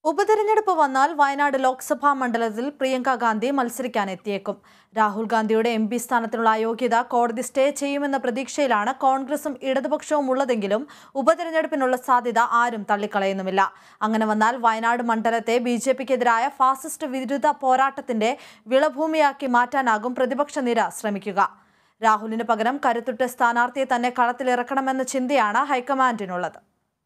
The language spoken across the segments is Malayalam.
ഉപതെരഞ്ഞെടുപ്പ് വന്നാൽ വയനാട് ലോക്സഭാ മണ്ഡലത്തിൽ പ്രിയങ്ക ഗാന്ധി മത്സരിക്കാൻ എത്തിയേക്കും രാഹുൽ ഗാന്ധിയുടെ എം പി സ്ഥാനത്തിനുള്ള അയോഗ്യത കോടതി സ്റ്റേ ചെയ്യുമെന്ന പ്രതീക്ഷയിലാണ് കോൺഗ്രസും ഇടതുപക്ഷവും ഉള്ളതെങ്കിലും ഉപതെരഞ്ഞെടുപ്പിനുള്ള സാധ്യത ആരും തള്ളിക്കളയുന്നുമില്ല അങ്ങനെ വന്നാൽ വയനാട് മണ്ഡലത്തെ ബി ജെ പിക്കെതിരായ ഫാസിസ്റ്റ് വിരുദ്ധ പോരാട്ടത്തിന്റെ വിളഭൂമിയാക്കി മാറ്റാനാകും പ്രതിപക്ഷ നിര ശ്രമിക്കുക രാഹുലിന് പകരം കരുത്തുറ്റ സ്ഥാനാർത്ഥിയെ തന്നെ കളത്തിലിറക്കണമെന്ന ചിന്തയാണ് ഹൈക്കമാൻഡിനുള്ളത്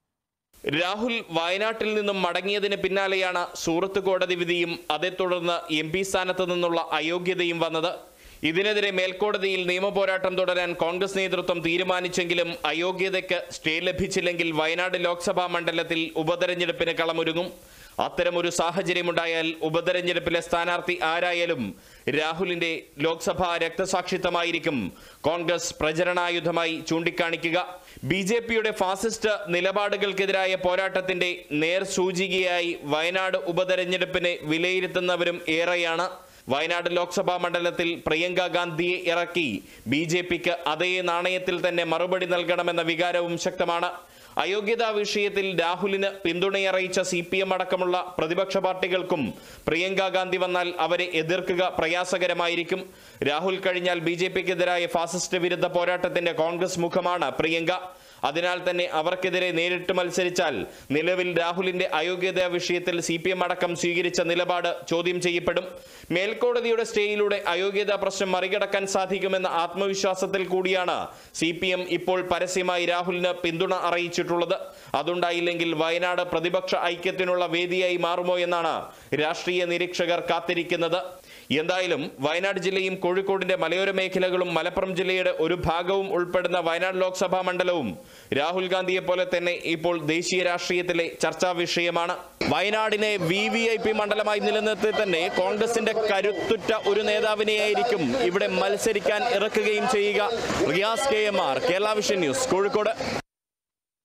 രാഹുൽ വയനാട്ടിൽ നിന്നും മടങ്ങിയതിന് പിന്നാലെയാണ് സൂറത്ത് കോടതി വിധിയും അതേ തുടർന്ന് എം പി സ്ഥാനത്ത് നിന്നുള്ള അയോഗ്യതയും വന്നത് ഇതിനെതിരെ മേൽക്കോടതിയിൽ നിയമപോരാട്ടം തുടരാൻ കോൺഗ്രസ് നേതൃത്വം തീരുമാനിച്ചെങ്കിലും അയോഗ്യതയ്ക്ക് സ്റ്റേ ലഭിച്ചില്ലെങ്കിൽ വയനാട് ലോക്സഭാ മണ്ഡലത്തിൽ ഉപതെരഞ്ഞെടുപ്പിന് കളമൊരുങ്ങും അത്തരമൊരു സാഹചര്യമുണ്ടായാൽ ഉപതെരഞ്ഞെടുപ്പിലെ സ്ഥാനാർത്ഥി ആരായാലും രാഹുലിന്റെ ലോക്സഭാ രക്തസാക്ഷിത്വമായിരിക്കും കോൺഗ്രസ് പ്രചരണായുധമായി ചൂണ്ടിക്കാണിക്കുക ബി ജെ പിയുടെ ഫാസിസ്റ്റ് നിലപാടുകൾക്കെതിരായ പോരാട്ടത്തിന്റെ നേർസൂചികയായി വയനാട് ഉപതെരഞ്ഞെടുപ്പിനെ വിലയിരുത്തുന്നവരും ഏറെയാണ് വയനാട് ലോക്സഭാ മണ്ഡലത്തിൽ പ്രിയങ്ക ഗാന്ധിയെ ഇറക്കി ബി ജെ പിക്ക് അതേ നാണയത്തിൽ തന്നെ മറുപടി നൽകണമെന്ന വികാരവും ശക്തമാണ് അയോഗ്യതാ വിഷയത്തിൽ രാഹുലിന് പിന്തുണയറിയിച്ച സി പി എം അടക്കമുള്ള പ്രതിപക്ഷ പാർട്ടികൾക്കും പ്രിയങ്ക ഗാന്ധി വന്നാൽ അവരെ എതിർക്കുക പ്രയാസകരമായിരിക്കും രാഹുൽ കഴിഞ്ഞാൽ ബി ജെ പിക്കെതിരായ ഫാസിസ്റ്റ് വിരുദ്ധ പോരാട്ടത്തിന്റെ കോൺഗ്രസ് മുഖമാണ് പ്രിയങ്ക അതിനാൽ തന്നെ അവർക്കെതിരെ നേരിട്ട് മത്സരിച്ചാൽ നിലവിൽ രാഹുലിന്റെ അയോഗ്യതാ വിഷയത്തിൽ സി പി എം അടക്കം സ്വീകരിച്ച നിലപാട് ചോദ്യം ചെയ്യപ്പെടും മേൽക്കോടതിയുടെ സ്റ്റേയിലൂടെ അയോഗ്യതാ പ്രശ്നം മറികടക്കാൻ സാധിക്കുമെന്ന ആത്മവിശ്വാസത്തിൽ കൂടിയാണ് സി പി എം ഇപ്പോൾ പരസ്യമായി രാഹുലിന് പിന്തുണ അറിയിച്ചിട്ടുള്ളത് അതുണ്ടായില്ലെങ്കിൽ വയനാട് പ്രതിപക്ഷ ഐക്യത്തിനുള്ള വേദിയായി മാറുമോ എന്നാണ് രാഷ്ട്രീയ നിരീക്ഷകർ കാത്തിരിക്കുന്നത് എന്തായാലും വയനാട് ജില്ലയും കോഴിക്കോടിന്റെ മലയോര മേഖലകളും മലപ്പുറം ജില്ലയുടെ ഒരു ഭാഗവും ഉൾപ്പെടുന്ന വയനാട് ലോക്സഭാ മണ്ഡലവും രാഹുൽ ഗാന്ധിയെ പോലെ തന്നെ ഇപ്പോൾ ദേശീയ രാഷ്ട്രീയത്തിലെ ചർച്ചാ വിഷയമാണ് വയനാടിനെ വി വി ഐ പി മണ്ഡലമായി നിലനിർത്തി തന്നെ കോൺഗ്രസിന്റെ കരുത്തുറ്റ ഒരു നേതാവിനെയായിരിക്കും ഇവിടെ മത്സരിക്കാൻ ഇറക്കുകയും ചെയ്യുക Riyas K M R Kerala Vision News Kozhikode